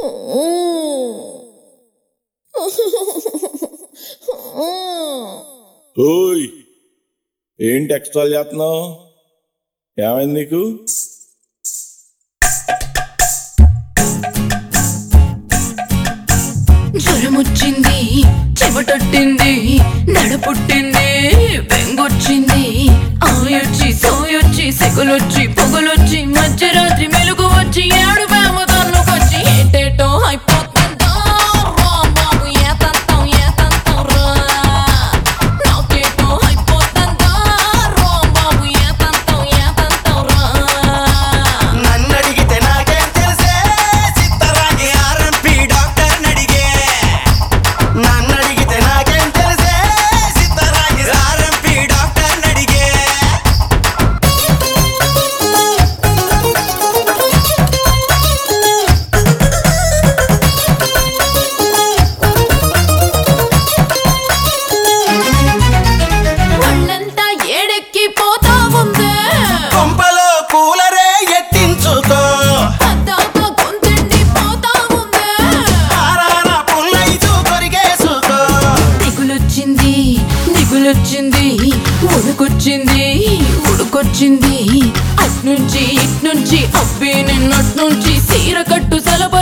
ఓయ్ ఏంటి ఎక్స్ట్రా చేస్తున్నావు ఏమైంది నీకు జ్వరమొచ్చింది చెమటొట్టింది నడపుట్టింది బెంగొచ్చింది ఆయొచ్చి సోయొచ్చి సెగలొచ్చి పొగలొచ్చి మధ్యరాత్రి మెలుగు వచ్చి ఏడు వేమ కన్నుకొచ్చి ఏటేటో అయిపోతుందో రా బాబు ఏతంతం ఏతంతం రా నాకేటో అయిపోతుందో రా బాబు ఏతంతం ఏతంతం రా నన్నడిగితే నాకేం తెలిసే చిత్తరాగి ఆర్ఎంపీ డాక్టర్ నడిగే నన్నడిగితే నాకేం తెలిసే చిత్తరాగి ఆర్ఎంపీ డాక్టర్ నడిగే ఒళ్ళంతా ఏడెక్కి పోతా ఉందే కొంపలో కూలరే ఎత్తించుకో పద్దాక గొంతెండి పోతా ఉందే ఆరాన పుల్లైతూ కొరిగేసుకో దిగులొచ్చింది దిగులొచ్చింది ఉడుకొచ్చింది ఉడుకొచ్చింది అట్నుంచి ఇట్నుంచి అబ్బి నిన్నట్నుంచి సీర కట్టు సలప